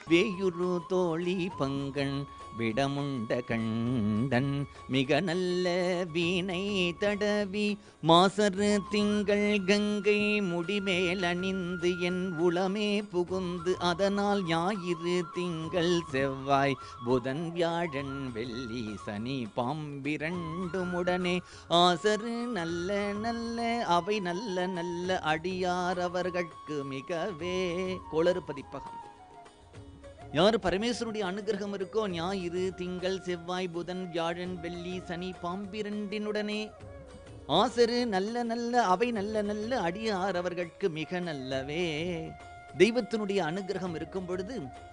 வேயுரு தோழி பங்கன் விடமுண்ட கண்டன் மிக நல்ல வீணை தடவி மாசரு திங்கள் கங்கை முடிமேல் அணிந்து என் உளமே புகுந்து அதனால் ஞாயிறு திங்கள் செவ்வாய் புதன் வியாழன் வெள்ளி சனி பாம்பிரண்டுமுடனே ஆசரு நல்ல நல்ல அவை நல்ல நல்ல அடியார் அவர்கட்கு மிகவே கோளறு பதிப்பகம் யார் பரமேஸ்வருடைய அனுகிரகம் இருக்கோ ஞாயிறு திங்கள் செவ்வாய் புதன் வியாழன் வெள்ளி சனி பாம்பிரண்டினுடனே ஆசரு நல்ல நல்ல அவை நல்ல நல்ல அடியார் அவர்களுக்கு மிக நல்லவே தெய்வத்தினுடைய அனுகிரகம் இருக்கும் பொழுது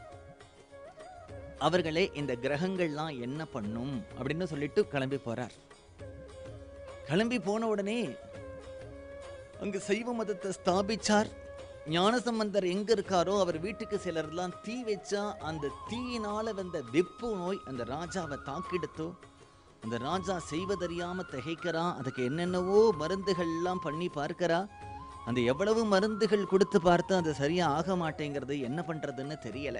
அவர்களே இந்த கிரகங்கள்லாம் என்ன பண்ணும் அப்படின்னு சொல்லிட்டு கிளம்பி போறார் கிளம்பி போன உடனே அங்கு சைவ மதத்தை ஸ்தாபிச்சார் ஞானசம்பந்தர் எங்க இருக்காரோ அவர் வீட்டுக்கு சிலர்லாம் தீ வச்சா அந்த தீயினால வந்த வெப்பு நோய் அந்த ராஜாவை தாக்கிடுத்தோ அந்த ராஜா செய்வதறியாம திகைக்கிறா அதுக்கு என்னென்னவோ மருந்துகள்லாம் பண்ணி பார்க்கறா அந்த எவ்வளவு மருந்துகள் கொடுத்து பார்த்து அது சரியா ஆக மாட்டேங்கிறது என்ன பண்றதுன்னு தெரியல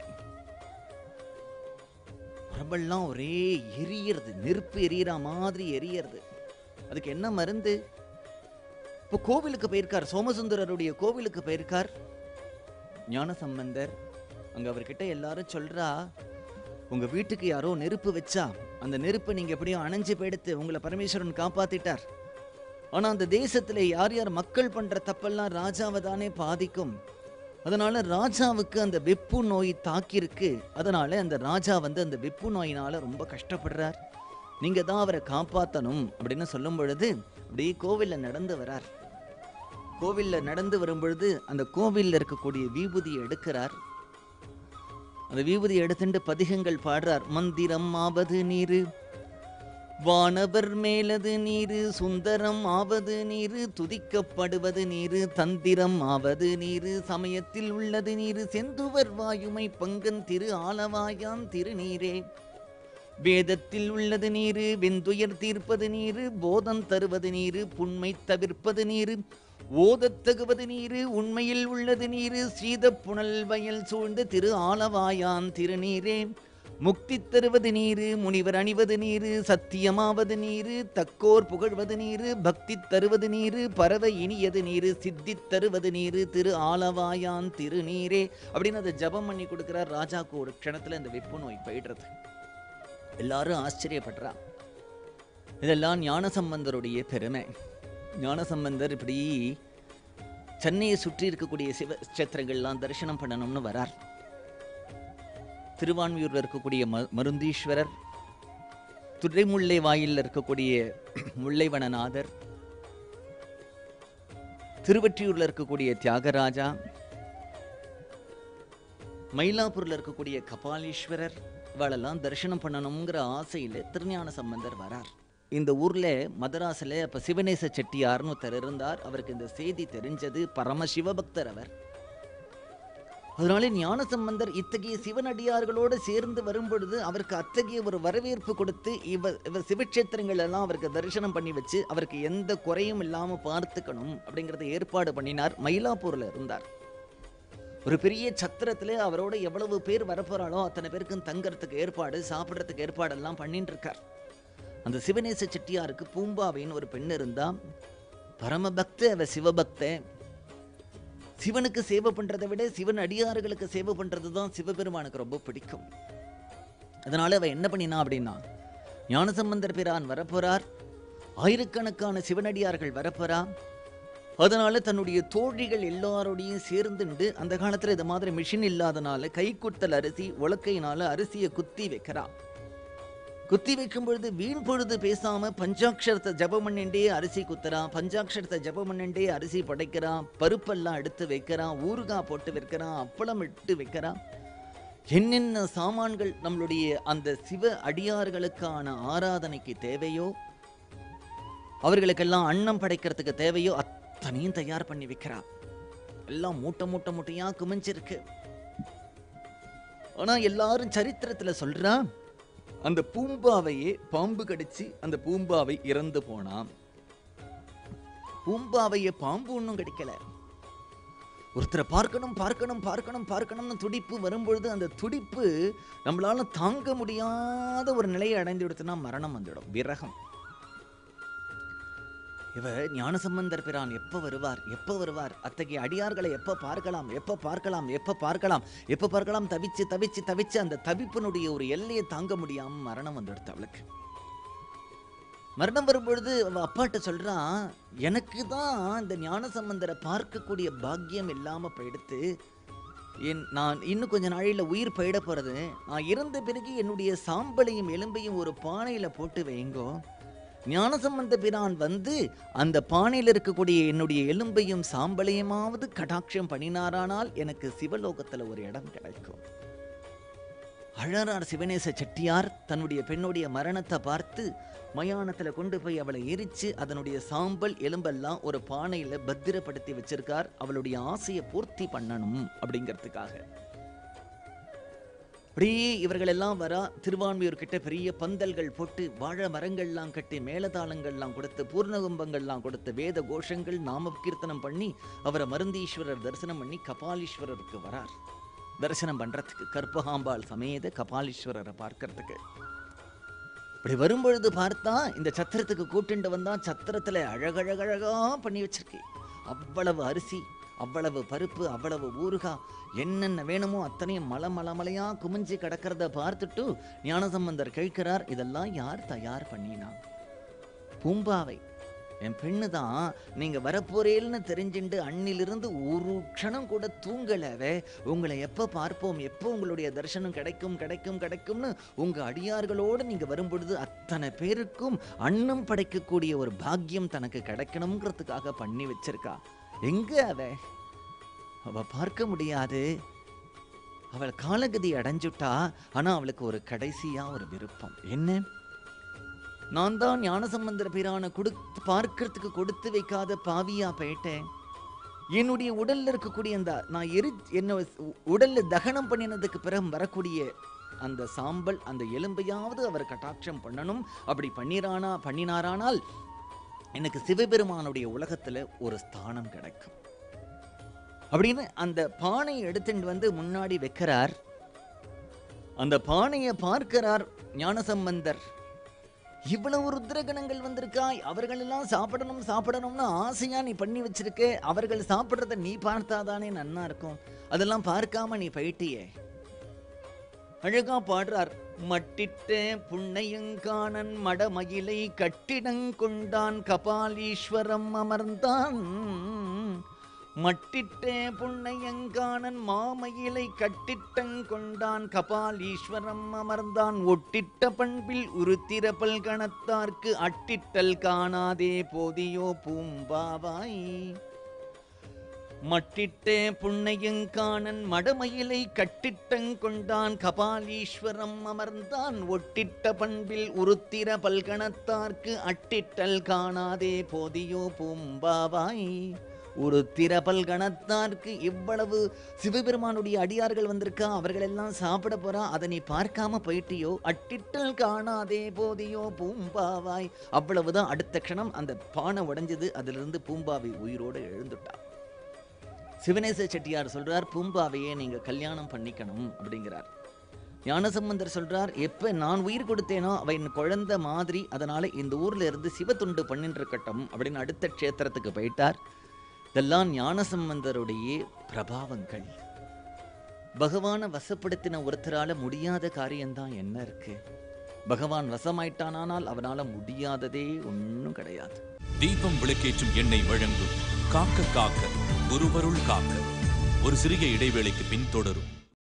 உடம்பெல்லாம் ஒரே எரியறது நெருப்பு எரியற மாதிரி எரியறது அதுக்கு என்ன மருந்து இப்போ கோவிலுக்கு போயிருக்கார் சோமசுந்தரருடைய கோவிலுக்கு போயிருக்கார் ஞானசம்பந்தர் அங்க அவர்கிட்ட எல்லாரும் சொல்றா உங்க வீட்டுக்கு யாரோ நெருப்பு வச்சா அந்த நெருப்பை நீங்க எப்படியோ அணைஞ்சு போயிடுத்து உங்களை பரமேஸ்வரன் காப்பாத்திட்டார் ஆனா அந்த தேசத்துல யார் யார் மக்கள் பண்ற தப்பெல்லாம் ராஜாவை தானே பாதிக்கும் அதனால ராஜாவுக்கு அந்த வெப்பு நோய் தாக்கியிருக்கு அதனால அந்த ராஜா வந்து அந்த வெப்பு நோயினால ரொம்ப கஷ்டப்படுறார் நீங்க தான் அவரை காப்பாத்தணும் அப்படின்னு சொல்லும் பொழுது அப்படியே கோவில்ல நடந்து வரார் கோவில்ல நடந்து வரும் பொழுது அந்த கோவில்ல இருக்கக்கூடிய விபூதியை எடுக்கிறார் அந்த விபூதியை எடுத்துட்டு பதிகங்கள் பாடுறார் மந்திரம் ஆவது நீரு வானவர் மேலது நீரு சுந்தரம் ஆவது நீரு துதிக்கப்படுவது நீரு தந்திரம் ஆவது நீரு சமயத்தில் உள்ளது நீரு செந்துவர் வாயுமை பங்கன் திரு ஆலவாயாம் திருநீரே வேதத்தில் உள்ளது நீரு வெந்துயர் தீர்ப்பது நீரு போதம் தருவது நீரு புண்மை தவிர்ப்பது நீரு ஓதத் தகுவது நீரு உண்மையில் உள்ளது நீரு சீத புனல் வயல் சூழ்ந்த திரு ஆலவாயான் திருநீரே முக்தி தருவது நீரு முனிவர் அணிவது நீரு சத்தியமாவது நீரு தக்கோர் புகழ்வது நீரு பக்தி தருவது நீரு பறவை இனியது நீரு சித்தி தருவது நீரு திரு ஆலவாயான் திருநீரே அப்படின்னு அதை ஜபம் பண்ணி கொடுக்கிறார் ராஜாக்கு ஒரு க்ஷணத்துல இந்த வெப்பு நோய் போயிடுறது எல்லாரும் ஆச்சரியப்படுறா இதெல்லாம் ஞானசம்பந்தருடைய பெருமை ஞானசம்பந்தர் இப்படி சென்னையை சுற்றி இருக்கக்கூடிய சிவ கஷேத்திரங்கள்லாம் தரிசனம் பண்ணணும்னு வரார் திருவான்மியூர்ல இருக்கக்கூடிய ம மருந்தீஸ்வரர் துறைமுல்லை வாயில்ல இருக்கக்கூடிய முல்லைவனநாதர் திருவற்றியூர்ல இருக்கக்கூடிய தியாகராஜா மயிலாப்பூர்ல இருக்கக்கூடிய கபாலீஸ்வரர் இவாளெல்லாம் தரிசனம் பண்ணணுங்கிற ஆசையில திருஞான சம்பந்தர் வரார் இந்த ஊர்ல மதராஸ்ல அப்ப சிவநேச செட்டியார்னு ஒருத்தர் இருந்தார் அவருக்கு இந்த செய்தி தெரிஞ்சது பரம சிவபக்தர் அவர் அதனால ஞானசம்பந்தர் இத்தகைய சிவனடியார்களோடு சேர்ந்து வரும்பொழுது அவருக்கு அத்தகைய ஒரு வரவேற்பு கொடுத்து இவர் இவர் சிவக்ஷேத்திரங்கள் எல்லாம் அவருக்கு தரிசனம் பண்ணி வச்சு அவருக்கு எந்த குறையும் இல்லாம பார்த்துக்கணும் அப்படிங்கறத ஏற்பாடு பண்ணினார் மயிலாப்பூர்ல இருந்தார் ஒரு பெரிய சத்திரத்துல அவரோட எவ்வளவு பேர் வரப்போறாளோ அத்தனை பேருக்கும் தங்கறதுக்கு ஏற்பாடு சாப்பிட்றதுக்கு ஏற்பாடெல்லாம் பண்ணிட்டு இருக்கார் அந்த சிவநேச செட்டியாருக்கு பூம்பாவின்னு ஒரு பெண் இருந்தா பரமபக்த அவ சிவபக்த சிவனுக்கு சேவை பண்றதை விட சிவன் அடியார்களுக்கு சேவை பண்றது தான் சிவபெருமானுக்கு ரொம்ப பிடிக்கும் அதனால அவ என்ன பண்ணினா அப்படின்னா ஞானசம்பந்தர் பிரான் வரப்போறார் ஆயிரக்கணக்கான சிவனடியார்கள் வரப்போறா அதனால தன்னுடைய தோழிகள் எல்லாரோடையும் சேர்ந்துண்டு அந்த காலத்துல இந்த மாதிரி மிஷின் இல்லாதனால கைக்குத்தல் அரிசி உலக்கையினால அரிசியை குத்தி வைக்கிறா குத்தி வைக்கும் பொழுது வீண் பொழுது பேசாம பஞ்சாட்சரத்தை ஜபம் பண்ணிண்டே அரிசி குத்துறான் பஞ்சாட்சரத்தை ஜபம் பண்ணிண்டே அரிசி படைக்கிறான் பருப்பெல்லாம் எடுத்து வைக்கிறான் ஊறுகாய் போட்டு வைக்கிறான் அப்பளம் இட்டு வைக்கிறான் என்னென்ன சாமான்கள் நம்மளுடைய அந்த சிவ அடியார்களுக்கான ஆராதனைக்கு தேவையோ அவர்களுக்கெல்லாம் அன்னம் படைக்கிறதுக்கு தேவையோ அத்தனையும் தயார் பண்ணி வைக்கிறா எல்லாம் மூட்டை மூட்டை மூட்டையா குமிஞ்சிருக்கு ஆனா எல்லாரும் சரித்திரத்துல சொல்றா அந்த பூம்பாவையே பாம்பு கடிச்சு அந்த பூம்பாவை இறந்து போனாம் பூம்பாவைய பாம்பு ஒன்றும் கடிக்கல ஒருத்தரை பார்க்கணும் பார்க்கணும் பார்க்கணும் பார்க்கணும்னு துடிப்பு வரும்பொழுது அந்த துடிப்பு நம்மளால தாங்க முடியாத ஒரு நிலையை அடைந்து விடுத்துனா மரணம் வந்துடும் விரகம் இவர் ஞானசம்பந்தர் பிரான் எப்ப வருவார் எப்ப வருவார் அத்தகைய அடியார்களை எப்ப பார்க்கலாம் எப்ப பார்க்கலாம் எப்ப பார்க்கலாம் எப்ப பார்க்கலாம் தவிச்சு தவிச்சு தவிச்சு அந்த தவிப்பினுடைய ஒரு எல்லையை தாங்க முடியாம மரணம் வந்துடுது அவளுக்கு மரணம் வரும்பொழுது அவ அப்பாட்ட சொல்றான் எனக்கு தான் இந்த ஞானசம்பந்தரை பார்க்கக்கூடிய பாக்கியம் இல்லாம போயிடுத்து என் நான் இன்னும் கொஞ்ச நாளையில் உயிர் போயிட போறது நான் இறந்த பிறகு என்னுடைய சாம்பலையும் எலும்பையும் ஒரு பானையில போட்டு வைங்கோ ஞானசம்பந்த பிரான் வந்து அந்த பானையில் இருக்கக்கூடிய என்னுடைய எலும்பையும் சாம்பலையுமாவது கடாட்சம் பண்ணினாரானால் எனக்கு சிவலோகத்துல ஒரு இடம் கிடைக்கும் அழறார் சிவநேச செட்டியார் தன்னுடைய பெண்ணுடைய மரணத்தை பார்த்து மயானத்துல கொண்டு போய் அவளை எரிச்சு அதனுடைய சாம்பல் எலும்பெல்லாம் ஒரு பானையில பத்திரப்படுத்தி வச்சிருக்கார் அவளுடைய ஆசையை பூர்த்தி பண்ணணும் அப்படிங்கிறதுக்காக அப்படியே இவர்கள் எல்லாம் வரா திருவான்மையூர் கிட்ட பெரிய பந்தல்கள் போட்டு வாழை மரங்கள்லாம் கட்டி மேலதாளங்கள்லாம் கொடுத்து பூர்ணகும்பங்கள்லாம் கொடுத்து வேத கோஷங்கள் நாம கீர்த்தனம் பண்ணி அவரை மருந்தீஸ்வரர் தரிசனம் பண்ணி கபாலீஸ்வரருக்கு வரார் தரிசனம் பண்றதுக்கு கற்பகாம்பாள் சமேத கபாலீஸ்வரரை பார்க்கறதுக்கு இப்படி வரும்பொழுது பார்த்தா இந்த சத்திரத்துக்கு கூட்டிண்டு வந்தா சத்திரத்துல அழகழகழகா பண்ணி வச்சிருக்கு அவ்வளவு அரிசி அவ்வளவு பருப்பு அவ்வளவு ஊறுகாய் என்னென்ன வேணுமோ அத்தனையும் மலை மலை மலையா குமிஞ்சு கிடக்கிறத பார்த்துட்டு ஞானசம்பந்தர் கேட்கிறார் இதெல்லாம் யார் தயார் பண்ணினா பூம்பாவை என் பெண்ணு தான் நீங்க வரப்போறேன்னு தெரிஞ்சுண்டு அண்ணிலிருந்து ஒரு க்ஷணம் கூட தூங்கலவே உங்களை எப்போ பார்ப்போம் எப்போ உங்களுடைய தரிசனம் கிடைக்கும் கிடைக்கும் கிடைக்கும்னு உங்க அடியார்களோடு நீங்க வரும்பொழுது அத்தனை பேருக்கும் அன்னம் படைக்கக்கூடிய ஒரு பாக்கியம் தனக்கு கிடைக்கணுங்கிறதுக்காக பண்ணி வச்சிருக்கா எங்க அவ அவ பார்க்க முடியாது அவள் காலகதி அடைஞ்சுட்டா ஆனா அவளுக்கு ஒரு கடைசியா ஒரு விருப்பம் என்ன நான் தான் ஞானசம்பந்தர பிரான கொடுத்து பார்க்கறதுக்கு கொடுத்து வைக்காத பாவியா போயிட்டேன் என்னுடைய உடல்ல இருக்கக்கூடிய அந்த நான் எரி என்ன உடல்ல தகனம் பண்ணினதுக்கு பிறகு வரக்கூடிய அந்த சாம்பல் அந்த எலும்பையாவது அவர் கட்டாட்சம் பண்ணணும் அப்படி பண்ணிரானா பண்ணினாரானால் எனக்கு சிவபெருமானுடைய உலகத்துல ஒரு ஸ்தானம் கிடைக்கும் அப்படின்னு அந்த பானையை எடுத்துட்டு வந்து முன்னாடி வைக்கிறார் அந்த பானையை பார்க்கிறார் ஞானசம்பந்தர் இவ்வளவு ருத்ரகணங்கள் வந்திருக்கா அவர்கள் எல்லாம் சாப்பிடணும் சாப்பிடணும்னு ஆசையா நீ பண்ணி வச்சிருக்க அவர்கள் சாப்பிடுறத நீ பார்த்தாதானே நன்னா இருக்கும் அதெல்லாம் பார்க்காம நீ போயிட்டியே அழகா பாடுறார் மட்டிட்ட புண்ணையங்கானன் மடமயிலை கட்டிடங்கொண்டான் கபாலீஸ்வரம் அமர்ந்தான் மட்டிட்ட புண்ணையங்கானன் மாமயிலை கட்டிட்டங்கொண்டான் கபாலீஸ்வரம் அமர்ந்தான் ஒட்டிட்ட பண்பில் உருத்திர பல்கணத்தார்க்கு அட்டிட்டல் காணாதே போதியோ பூம்பாவாய் மட்டிட்டே புண்ணையங்கானன் மடமயிலை கட்டிட்டங்கொண்டான் கபாலீஸ்வரம் அமர்ந்தான் ஒட்டிட்ட பண்பில் உருத்திர பல்கணத்தார்க்கு அட்டிட்டல் காணாதே போதியோ பூம்பாவாய் ஒரு திரபல் கணத்தார்க்கு இவ்வளவு சிவபெருமானுடைய அடியார்கள் வந்திருக்கா அவர்கள் எல்லாம் சாப்பிட போறா அதை நீ பார்க்காம போயிட்டியோ அட்டிட்டல் காணாதே போதியோ பூம்பாவாய் அவ்வளவுதான் அடுத்த க்ஷணம் அந்த பானை உடைஞ்சது அதிலிருந்து பூம்பாவை உயிரோடு எழுந்துட்டா சிவனேச செட்டியார் சொல்றார் பூம்பாவையே நீங்க கல்யாணம் பண்ணிக்கணும் அப்படிங்கிறார் ஞானசம்பந்தர் சொல்றார் எப்ப நான் உயிர் கொடுத்தேனோ அவ என் குழந்தை மாதிரி அதனால இந்த ஊர்ல இருந்து சிவத்துண்டு பண்ணிட்டு இருக்கட்டும் அப்படின்னு அடுத்த க்ஷேத்திரத்துக்கு போயிட்டார் இதெல்லாம் ஞானசம்பந்தருடைய பிரபாவங்கள் பகவானை வசப்படுத்தின ஒருத்தரால முடியாத காரியம்தான் என்ன இருக்கு பகவான் வசமாயிட்டானால் அவனால முடியாததே ஒன்றும் கிடையாது தீபம் விளக்கேற்றும் எண்ணெய் வழங்கும் காக்க காக்க குருவருள் காக்க ஒரு சிறிய இடைவேளைக்கு பின் தொடரும்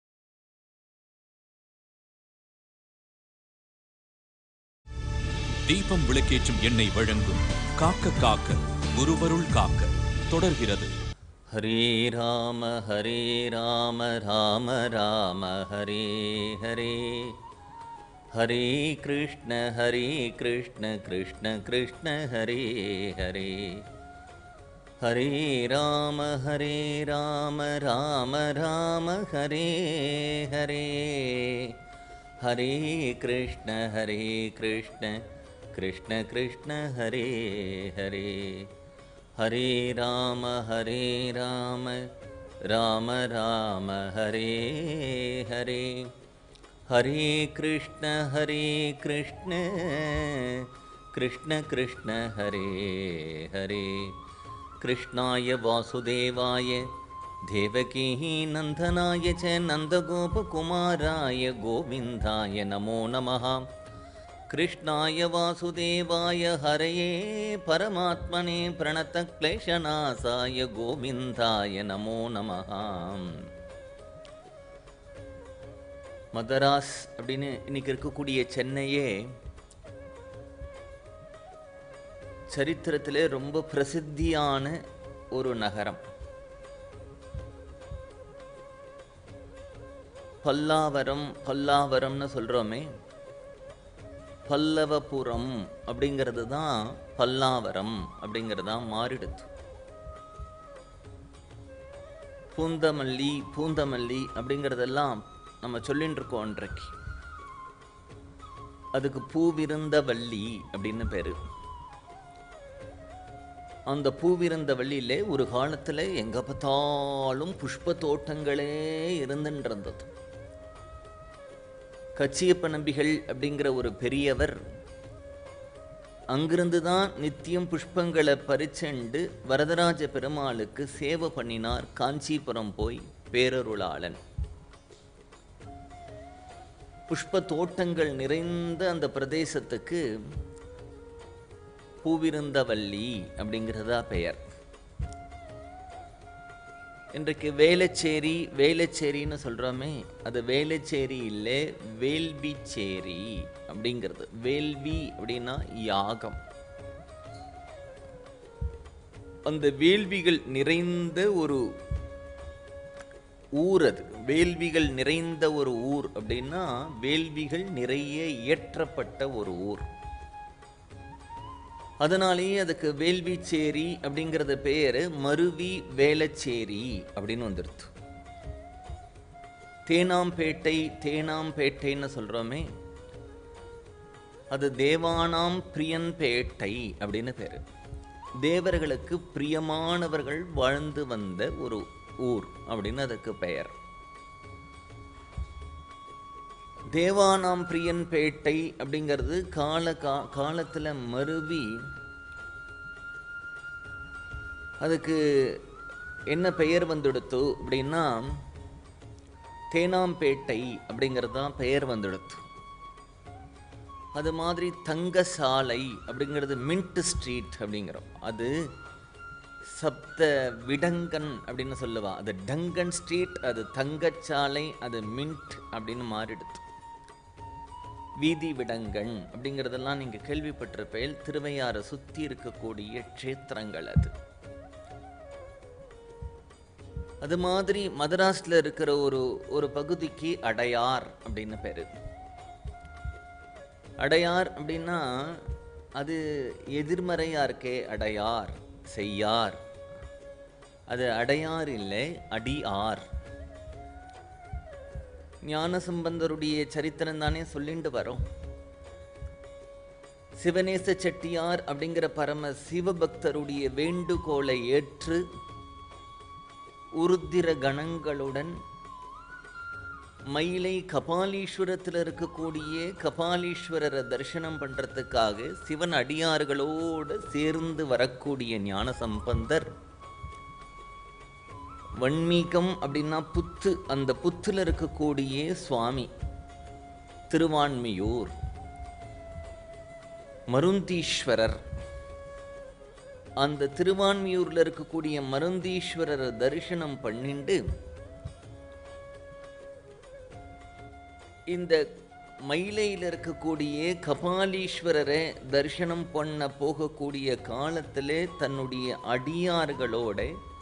தீபம் விளக்கேற்றும் எண்ணெய் வழங்கும் காக்க காக்க குருவருள் காக்க தொடர்கிறது ஹரே ராம ஹரே ராம ராம ராம ஹரே ஹரே ஹரே கிருஷ்ண ஹரே கிருஷ்ண கிருஷ்ண கிருஷ்ண ஹரே ஹரே ஹரே ராம ஹரே ராம ராம ராம ஹரே ஹரே ஹரே கிருஷ்ண ஹரே கிருஷ்ண கிருஷ்ண கிருஷ்ண ஹரே ஹரே ஹரே ராம ஹரே ராம राम राम हरे हरे हरे कृष्ण हरे कृष्ण कृष्ण कृष्ण हरे हरे कृष्णाय वासुदेवाय देवकीः नन्दनाय च नन्दगोपकुमाराय गोविन्दाय नमो नमः कृष्णाय वासुदेवाय हरये परमात्मने प्रणतक्लेशनाशाय गोविन्दाय नमो நமः மதராஸ் அப்படின்னு இன்னைக்கு இருக்கக்கூடிய சென்னையே சரித்திரத்திலே ரொம்ப பிரசித்தியான ஒரு நகரம் பல்லாவரம் பல்லாவரம்னு சொல்கிறோமே பல்லவபுரம் அப்படிங்கிறது தான் பல்லாவரம் அப்படிங்கிறது தான் மாறிடுது பூந்தமல்லி பூந்தமல்லி அப்படிங்கிறதெல்லாம் நம்ம சொல்லிட்டு இருக்கோம் அன்றைக்கு அதுக்கு பூவிருந்த வள்ளி அப்படின்னு பேரு அந்த பூவிருந்த வள்ளியிலே ஒரு காலத்தில் எங்கே பார்த்தாலும் புஷ்ப தோட்டங்களே இருந்துட்டு இருந்தது கச்சியப்ப நம்பிகள் அப்படிங்கிற ஒரு பெரியவர் அங்கிருந்து தான் நித்தியம் புஷ்பங்களை பறிச்செண்டு வரதராஜ பெருமாளுக்கு சேவை பண்ணினார் காஞ்சிபுரம் போய் பேரருளாளன் புஷ்ப தோட்டங்கள் நிறைந்த அந்த பிரதேசத்துக்கு பூவிருந்தவல்லி அப்படிங்கிறதா பெயர் இன்றைக்கு வேளச்சேரி வேளச்சேரின்னு சொல்கிறோமே அது வேளச்சேரி இல்லை வேள்விச்சேரி அப்படிங்கிறது வேள்வி அப்படின்னா யாகம் அந்த வேள்விகள் நிறைந்த ஒரு ஊர் அது வேள்விகள் நிறைந்த ஒரு ஊர் அப்படின்னா வேள்விகள் நிறைய இயற்றப்பட்ட ஒரு ஊர் அதனாலேயே அதுக்கு வேள்விச்சேரி அப்படிங்கிறது பேர் மருவி வேளச்சேரி அப்படின்னு வந்துடுது தேனாம்பேட்டை தேனாம்பேட்டைன்னு சொல்கிறோமே அது தேவானாம் பிரியன்பேட்டை அப்படின்னு பேர் தேவர்களுக்கு பிரியமானவர்கள் வாழ்ந்து வந்த ஒரு ஊர் அப்படின்னு அதுக்கு பெயர் தேவானாம் பிரியன்பேட்டை அப்படிங்கிறது கால கா காலத்தில் மருவி அதுக்கு என்ன பெயர் வந்துடுத்து அப்படின்னா தேனாம்பேட்டை அப்படிங்கிறது தான் பெயர் வந்துடுத்து அது மாதிரி தங்கசாலை அப்படிங்கிறது மின்ட் ஸ்ட்ரீட் அப்படிங்கிறோம் அது சப்த விடங்கன் அப்படின்னு சொல்லுவா அது டங்கன் ஸ்ட்ரீட் அது தங்கச்சாலை அது மின்ட் அப்படின்னு மாறிடுது வீதி விடங்கன் அப்படிங்கிறதெல்லாம் நீங்கள் கேள்விப்பட்டிருப்பேல் திருவையாறை சுற்றி இருக்கக்கூடிய க்ஷேத்திரங்கள் அது அது மாதிரி மதராஸில் இருக்கிற ஒரு ஒரு பகுதிக்கு அடையார் அப்படின்னு பேர் அடையார் அப்படின்னா அது எதிர்மறையா இருக்கே அடையார் செய்யார் அது அடையார் இல்லை அடியார் ஞானசம்பந்தருடைய சரித்திரம் தானே சொல்லிட்டு வரோம் சிவநேச செட்டியார் அப்படிங்கிற பரம சிவபக்தருடைய வேண்டுகோளை ஏற்று உருத்திர கணங்களுடன் மயிலை கபாலீஸ்வரத்தில் இருக்கக்கூடிய கபாலீஸ்வரரை தரிசனம் பண்றதுக்காக சிவன் அடியார்களோடு சேர்ந்து வரக்கூடிய ஞான சம்பந்தர் வன்மீகம் அப்படின்னா புத்து அந்த புத்துல இருக்கக்கூடிய சுவாமி திருவான்மியூர் மருந்தீஸ்வரர் அந்த திருவான்மியூர்ல இருக்கக்கூடிய மருந்தீஸ்வரரை தரிசனம் பண்ணிண்டு இந்த மயிலையில் இருக்கக்கூடிய கபாலீஸ்வரரை தரிசனம் பண்ண போகக்கூடிய காலத்திலே தன்னுடைய அடியார்களோட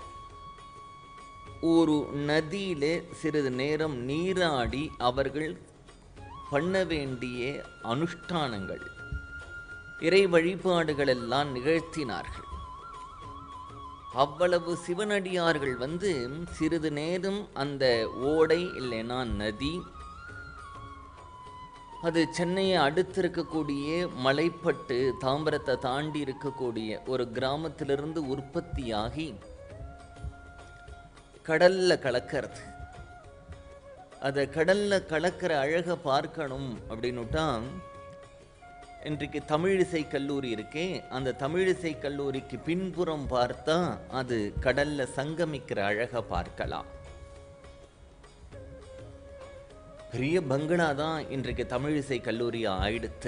ஒரு நதியிலே சிறிது நேரம் நீராடி அவர்கள் பண்ண வேண்டிய அனுஷ்டானங்கள் இறை வழிபாடுகள் எல்லாம் நிகழ்த்தினார்கள் அவ்வளவு சிவனடியார்கள் வந்து சிறிது நேரம் அந்த ஓடை இல்லைன்னா நதி அது சென்னையை அடுத்து இருக்கக்கூடிய மலைப்பட்டு தாம்பரத்தை தாண்டி இருக்கக்கூடிய ஒரு கிராமத்திலிருந்து உற்பத்தியாகி கடல்ல கலக்கிறது அதை கடல்ல கலக்கிற அழகை பார்க்கணும் அப்படின்னுட்டா இன்றைக்கு தமிழிசை கல்லூரி இருக்கே அந்த தமிழிசை கல்லூரிக்கு பின்புறம் பார்த்தா அது கடல்ல சங்கமிக்கிற அழகை பார்க்கலாம் பெரிய பங்களா தான் இன்றைக்கு தமிழிசை கல்லூரி ஆயிடுத்து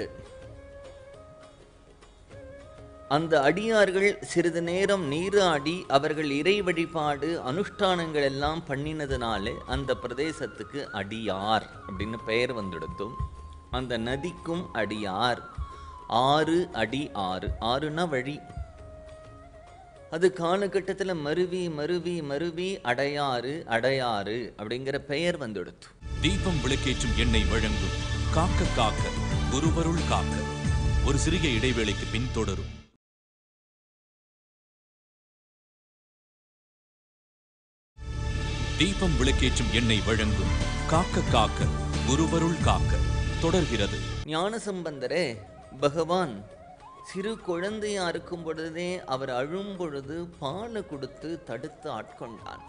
அந்த அடியார்கள் சிறிது நேரம் நீராடி அவர்கள் இறை வழிபாடு அனுஷ்டானங்கள் எல்லாம் பண்ணினதுனாலே அந்த பிரதேசத்துக்கு அடியார் அப்படின்னு பெயர் வந்துடுத்தும் அந்த நதிக்கும் அடியார் ஆறு அடி ஆறு ஆறுனா வழி அது காலகட்டத்தில் மருவி மருவி மருவி அடையாறு அடையாறு அப்படிங்கிற பெயர் வந்துடுத்து தீபம் விளக்கேற்றும் எண்ணெய் வழங்கும் காக்க காக்க குருவருள் காக்க ஒரு சிறிய இடைவேளைக்கு பின் தொடரும் தீபம் விளக்கேற்றும் எண்ணெய் வழங்கும் காக்க காக்க குருவருள் காக்க தொடர்கிறது ஞானசம்பந்தரே பகவான் சிறு குழந்தையா இருக்கும் பொழுதே அவர் அழும் பொழுது பாலை கொடுத்து தடுத்து ஆட்கொண்டான்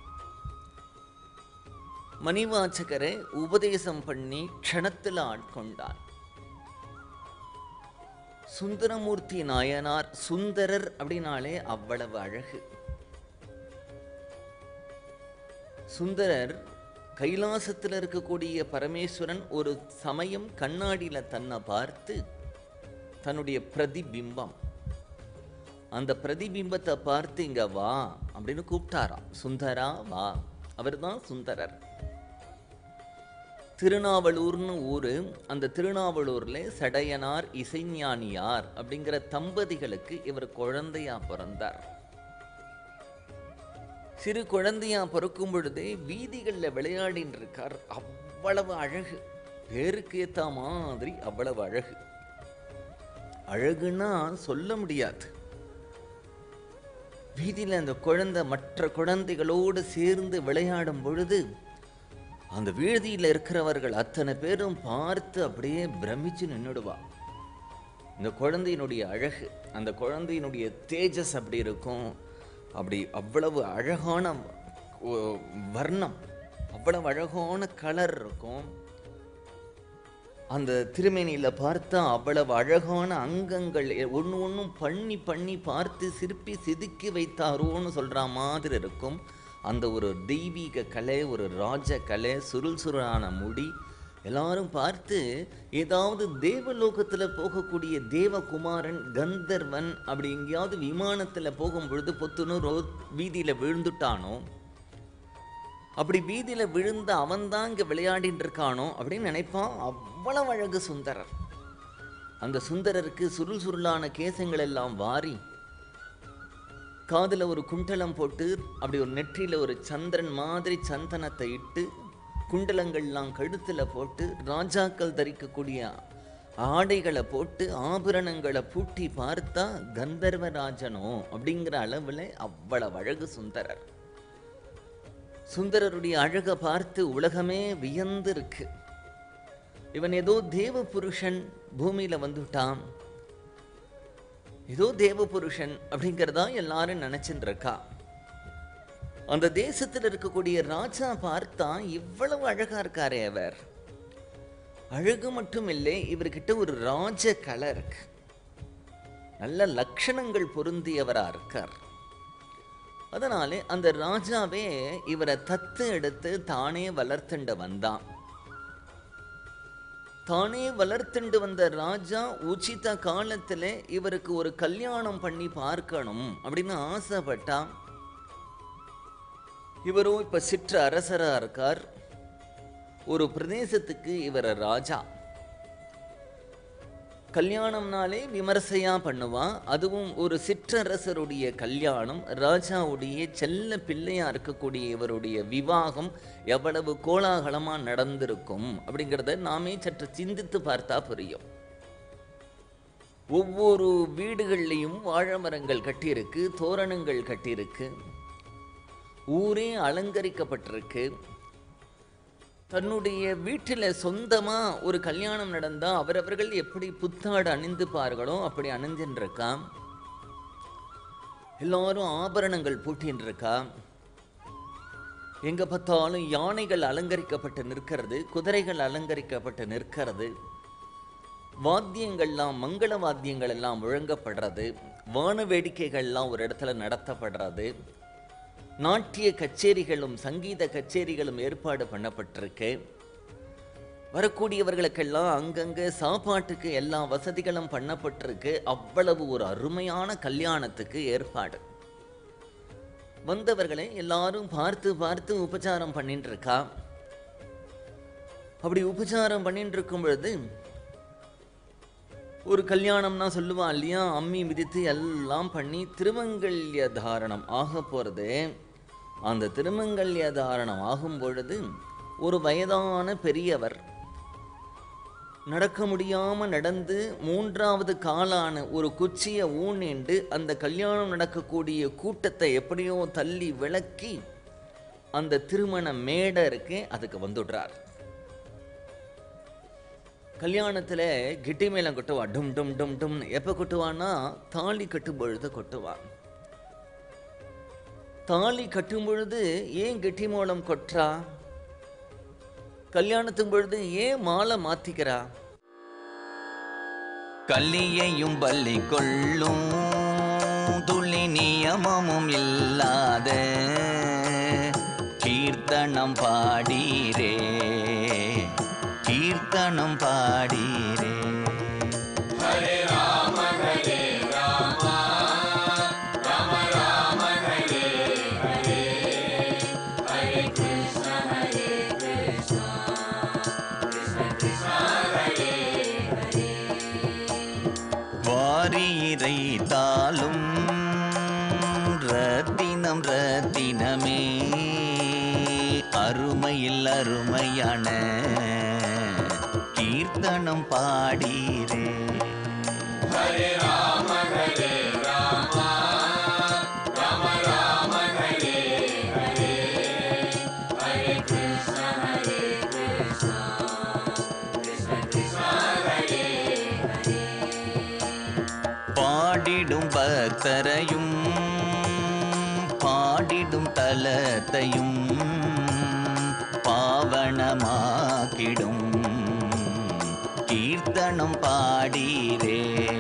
மணிவாச்சகரை உபதேசம் பண்ணி க்ஷணத்தில் ஆட்கொண்டான் சுந்தரமூர்த்தி நாயனார் சுந்தரர் அப்படின்னாலே அவ்வளவு அழகு சுந்தரர் கைலாசத்தில் இருக்கக்கூடிய பரமேஸ்வரன் ஒரு சமயம் கண்ணாடியில தன்னை பார்த்து தன்னுடைய பிரதிபிம்பம் அந்த பிரதிபிம்பத்தை பார்த்து இங்க வா அப்படின்னு கூப்பிட்டாராம் சுந்தரா வா அவர்தான் சுந்தரர் திருநாவலூர்னு ஊரு அந்த திருநாவலூர்ல சடையனார் இசைஞானியார் அப்படிங்கிற தம்பதிகளுக்கு இவர் குழந்தையா பிறந்தார் சிறு குழந்தையா பிறக்கும் பொழுதே வீதிகளில் விளையாடின்னு இருக்கார் அவ்வளவு அழகு பேருக்கு ஏத்த மாதிரி அவ்வளவு அழகு அழகுன்னா சொல்ல முடியாது வீதியில் அந்த குழந்தை மற்ற குழந்தைகளோடு சேர்ந்து விளையாடும் பொழுது அந்த வீதியில் இருக்கிறவர்கள் அத்தனை பேரும் பார்த்து அப்படியே பிரமிச்சு நின்றுடுவா இந்த குழந்தையினுடைய அழகு அந்த குழந்தையினுடைய தேஜஸ் அப்படி இருக்கும் அப்படி அவ்வளவு அழகான ஒ- வர்ணம் அவ்வளவு அழகான கலர் இருக்கும் அந்த திருமேனியில் பார்த்தா அவ்வளவு அழகான அங்கங்கள் ஒன்று ஒன்றும் பண்ணி பண்ணி பார்த்து சிற்பி செதுக்கி வைத்தாரோன்னு சொல்கிற மாதிரி இருக்கும் அந்த ஒரு தெய்வீக கலை ஒரு ராஜ கலை சுருள் சுருளான முடி எல்லாரும் பார்த்து ஏதாவது தேவலோகத்தில் போகக்கூடிய தேவகுமாரன் கந்தர்வன் அப்படி எங்கேயாவது விமானத்தில் போகும் பொழுது பொத்துன்னு ரோ வீதியில் விழுந்துட்டானோ அப்படி வீதியில் விழுந்த அவன் தான் இங்கே விளையாடிட்டு இருக்கானோ அப்படின்னு நினைப்பான் அவ்வளவு அழகு சுந்தரர் அந்த சுந்தரருக்கு சுருள் சுருளான கேசங்கள் எல்லாம் வாரி காதுல ஒரு குண்டலம் போட்டு அப்படி ஒரு நெற்றியில ஒரு சந்திரன் மாதிரி சந்தனத்தை இட்டு குண்டலங்கள்லாம் கழுத்துல போட்டு ராஜாக்கள் தரிக்கக்கூடிய ஆடைகளை போட்டு ஆபரணங்களை பூட்டி பார்த்தா கந்தர்வராஜனோ அப்படிங்கிற அளவில் அவ்வளவு அழகு சுந்தரர் சுந்தரருடைய அழகை பார்த்து உலகமே வியந்து இருக்கு இவன் ஏதோ தேவ புருஷன் பூமியில வந்துட்டான் ஏதோ தேவ புருஷன் அப்படிங்கிறதா எல்லாரும் நினைச்சுட்டு இருக்கா அந்த தேசத்தில் இருக்கக்கூடிய ராஜா பார்த்தா இவ்வளவு அழகா இருக்காரே அவர் அழகு மட்டும் இல்லை இவர்கிட்ட ஒரு ராஜ கலை இருக்கு நல்ல லட்சணங்கள் பொருந்தியவரா இருக்கார் அதனாலே அந்த ராஜாவே இவரை தத்து எடுத்து தானே வளர்த்துண்டு வந்தான் தானே வளர்த்துண்டு வந்த ராஜா உச்சித காலத்துல இவருக்கு ஒரு கல்யாணம் பண்ணி பார்க்கணும் அப்படின்னு ஆசைப்பட்டா இவரும் இப்ப சிற்ற அரசரா இருக்கார் ஒரு பிரதேசத்துக்கு இவர் ராஜா கல்யாணம்னாலே விமர்சையா பண்ணுவான் அதுவும் ஒரு சிற்றரசருடைய கல்யாணம் ராஜாவுடைய செல்ல பிள்ளையா இருக்கக்கூடிய இவருடைய விவாகம் எவ்வளவு கோலாகலமா நடந்திருக்கும் அப்படிங்கிறத நாமே சற்று சிந்தித்து பார்த்தா புரியும் ஒவ்வொரு வீடுகள்லையும் வாழை மரங்கள் கட்டியிருக்கு தோரணங்கள் கட்டியிருக்கு ஊரே அலங்கரிக்கப்பட்டிருக்கு தன்னுடைய வீட்டில் சொந்தமாக ஒரு கல்யாணம் நடந்தால் அவரவர்கள் எப்படி புத்தாடு அணிந்துப்பார்களோ அப்படி அணிஞ்சுன்னு இருக்கா எல்லாரும் ஆபரணங்கள் பூட்டின்னு இருக்கா எங்க பார்த்தாலும் யானைகள் அலங்கரிக்கப்பட்டு நிற்கிறது குதிரைகள் அலங்கரிக்கப்பட்டு நிற்கிறது வாத்தியங்கள்லாம் மங்கள வாத்தியங்கள் எல்லாம் முழங்கப்படுறது வான வேடிக்கைகள்லாம் ஒரு இடத்துல நடத்தப்படுறது நாட்டிய கச்சேரிகளும் சங்கீத கச்சேரிகளும் ஏற்பாடு பண்ணப்பட்டிருக்கு வரக்கூடியவர்களுக்கெல்லாம் அங்கங்கே சாப்பாட்டுக்கு எல்லா வசதிகளும் பண்ணப்பட்டிருக்கு அவ்வளவு ஒரு அருமையான கல்யாணத்துக்கு ஏற்பாடு வந்தவர்களை எல்லாரும் பார்த்து பார்த்து உபச்சாரம் பண்ணிட்டு இருக்கா அப்படி உபச்சாரம் பண்ணிட்டு இருக்கும் பொழுது ஒரு கல்யாணம்னா சொல்லுவா இல்லையா அம்மி மிதித்து எல்லாம் பண்ணி திருமங்கல்ய தாரணம் ஆக போகிறது அந்த திருமங்கல்ய தாரணம் ஆகும் பொழுது ஒரு வயதான பெரியவர் நடக்க முடியாம நடந்து மூன்றாவது காலான ஒரு குச்சியை ஊனிண்டு அந்த கல்யாணம் நடக்கக்கூடிய கூட்டத்தை எப்படியோ தள்ளி விளக்கி அந்த திருமண மேடை இருக்கு அதுக்கு வந்துடுறார் கல்யாணத்தில் கிட்டி மேளம் கொட்டுவா டும் டும் டும் டும்னு எப்போ கொட்டுவான்னா தாலி கட்டும் பொழுது கொட்டுவான் தாலி கட்டும் பொழுது ஏன் கெட்டி மேளம் கொட்டுறா கல்யாணத்தும் பொழுது ஏன் மாலை மாத்திக்கிறா கல்லியையும் பள்ளி கொள்ளும் துளி நியமமும் இல்லாத கீர்த்தனம் பாடீரே கீர்த்தனம் பாடீரே வாரியிரை தாளும் ரத்தினம் ரத்தினமே அருமையில் அருமையான கீர்த்தனம் பாடீரே பாடிடும் பக்தரையும் பாடிடும் தலத்தையும் பாவனமாக்கிடும் கீர்த்தனம் பாடீரே